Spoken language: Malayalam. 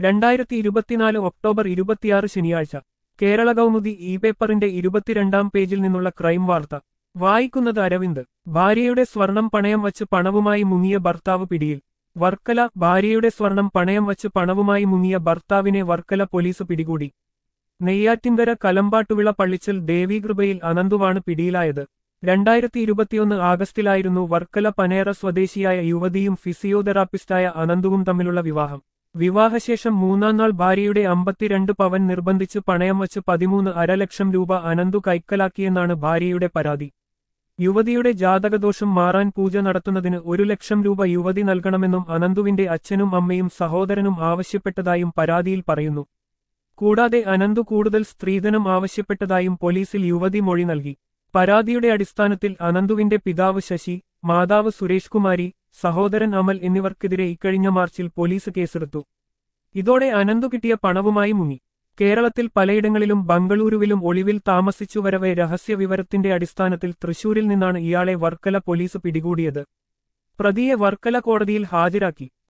രണ്ടായിരത്തി ഇരുപത്തിനാല് ഒക്ടോബർ ഇരുപത്തിയാറ് ശനിയാഴ്ച കേരള കൗമുദി ഇ പേപ്പറിന്റെ ഇരുപത്തിരണ്ടാം പേജിൽ നിന്നുള്ള ക്രൈം വാർത്ത വായിക്കുന്നത് അരവിന്ദ് ഭാര്യയുടെ സ്വർണം പണയം വച്ച് പണവുമായി മുങ്ങിയ ഭർത്താവ് പിടിയിൽ വർക്കല ഭാര്യയുടെ സ്വർണം പണയം വച്ച് പണവുമായി മുങ്ങിയ ഭർത്താവിനെ വർക്കല പോലീസ് പിടികൂടി നെയ്യാറ്റിൻകര കലമ്പാട്ടുവിള പള്ളിച്ചൽ ദേവീകൃപയിൽ അനന്തുവാണ് പിടിയിലായത് രണ്ടായിരത്തി ഇരുപത്തിയൊന്ന് ആഗസ്റ്റിലായിരുന്നു വർക്കല പനേറ സ്വദേശിയായ യുവതിയും ഫിസിയോതെറാപ്പിസ്റ്റായ അനന്തുവും തമ്മിലുള്ള വിവാഹം വിവാഹശേഷം മൂന്നാം നാൾ ഭാര്യയുടെ അമ്പത്തിരണ്ട് പവൻ നിർബന്ധിച്ച് പണയം വച്ച് പതിമൂന്ന് അരലക്ഷം രൂപ അനന്തു കൈക്കലാക്കിയെന്നാണ് ഭാര്യയുടെ പരാതി യുവതിയുടെ ജാതകദോഷം മാറാൻ പൂജ നടത്തുന്നതിന് ഒരു ലക്ഷം രൂപ യുവതി നൽകണമെന്നും അനന്തുവിന്റെ അച്ഛനും അമ്മയും സഹോദരനും ആവശ്യപ്പെട്ടതായും പരാതിയിൽ പറയുന്നു കൂടാതെ അനന്തു കൂടുതൽ സ്ത്രീധനം ആവശ്യപ്പെട്ടതായും പോലീസിൽ യുവതി മൊഴി നൽകി പരാതിയുടെ അടിസ്ഥാനത്തിൽ അനന്തുവിന്റെ പിതാവ് ശശി മാതാവ് സുരേഷ് കുമാരി സഹോദരൻ അമൽ എന്നിവർക്കെതിരെ ഇക്കഴിഞ്ഞ മാർച്ചിൽ പോലീസ് കേസെടുത്തു ഇതോടെ അനന്തു കിട്ടിയ പണവുമായി മുങ്ങി കേരളത്തിൽ പലയിടങ്ങളിലും ബംഗളൂരുവിലും ഒളിവിൽ താമസിച്ചു വരവെ രഹസ്യവിവരത്തിന്റെ അടിസ്ഥാനത്തിൽ തൃശൂരിൽ നിന്നാണ് ഇയാളെ വർക്കല പോലീസ് പിടികൂടിയത് പ്രതിയെ വർക്കല കോടതിയിൽ ഹാജരാക്കി